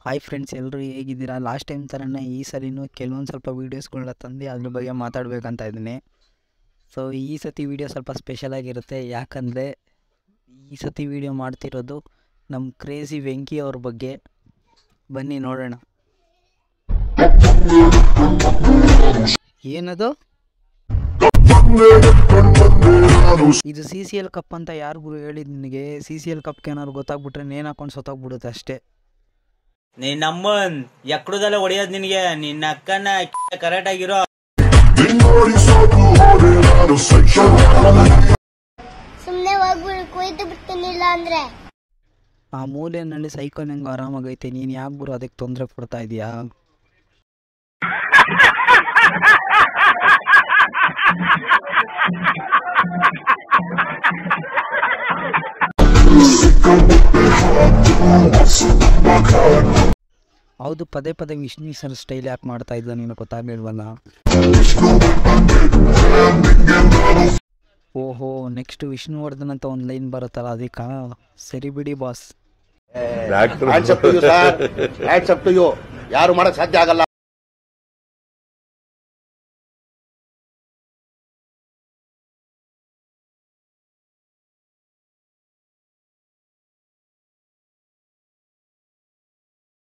hi friends ಎಲ್ಲರೂ ಹೇಗಿದ್ದೀರಾ last time ಥರನೇ ಈ ಸಲಿನೂ ಕೆಲವೊಂದು ಸ್ವಲ್ಪ ವೀಡಿಯೋಸ್ಗಳನ್ನ ತಂದು ಅದ್ರ ಬಗ್ಗೆ ಮಾತಾಡಬೇಕಂತ ಇದ್ದೀನಿ ಸೊ ಈ ಸತಿ ವೀಡಿಯೋ ಸ್ವಲ್ಪ ಸ್ಪೆಷಲ್ ಆಗಿರುತ್ತೆ ಯಾಕಂದರೆ ಈ ಸತಿ ವೀಡಿಯೋ ಮಾಡ್ತಿರೋದು ನಮ್ಮ ಕ್ರೇಜಿ ವೆಂಕಿ ಅವ್ರ ಬಗ್ಗೆ ಬನ್ನಿ ನೋಡೋಣ ಏನದು ಇದು ಸಿ ಸಿ ಎಲ್ ಕಪ್ ಅಂತ ಯಾರು ಗುರು ಹೇಳಿದ್ ನಿನಗೆ ಸಿ ಸಿ ಎಲ್ ಕಪ್ಗೆ ಏನಾದ್ರು ಗೊತ್ತಾಗ್ಬಿಟ್ರೆ ನೇಣು ಹಾಕೊಂಡು ಸೊತ್ತಾಗ್ಬಿಡುತ್ತೆ ಅಷ್ಟೇ ನಿನ್ನಮ್ಮನ್ ಎಕ್ಕಡದಲ್ಲ ಹೊಡಿಯೋದ್ ನಿನ್ಗೆ ನಿನ್ನ ಅಕ್ಕನ ಕರೆಕ್ಟ್ ಆಗಿರೋ ಸುಮ್ನೆ ಹೋಗ್ಬಿಡು ಕೊಯ್ದು ಬಿಡ್ತೀನಿಲ್ಲ ಅಂದ್ರೆ ಆ ಮೂಲೆಯಲ್ಲಿ ಸೈಕಲ್ ಹೆಂಗೆ ಆರಾಮಾಗೈತೆ ನೀನು ಯಾಕೆ ಗುರು ಅದಕ್ಕೆ ತೊಂದರೆ ಕೊಡ್ತಾ ಇದೀಯಾ ಹೌದು ಪದೇ ಪದೇ ವಿಷ್ಣು ಸರ್ ಸ್ಟೈಲ್ ಯಾಕೆ ಮಾಡ್ತಾ ಇದ್ದ ನೀನು ಗೊತ್ತಾಗ್ಲಿಲ್ವಲ್ಲ ಓಹೋ ನೆಕ್ಸ್ಟ್ ವಿಷ್ಣುವರ್ಧನ್ ಅಂತ ಒಂದು ಲೈನ್ ಬರುತ್ತಲ್ಲ ಅದಕ್ಕಾ ಸರಿ ಬಿಡಿ boss hands up to you sir hands up to you ಯಾರು ಮಾಡಕ್ ಸಾಧ್ಯ ಆಗಲ್ಲ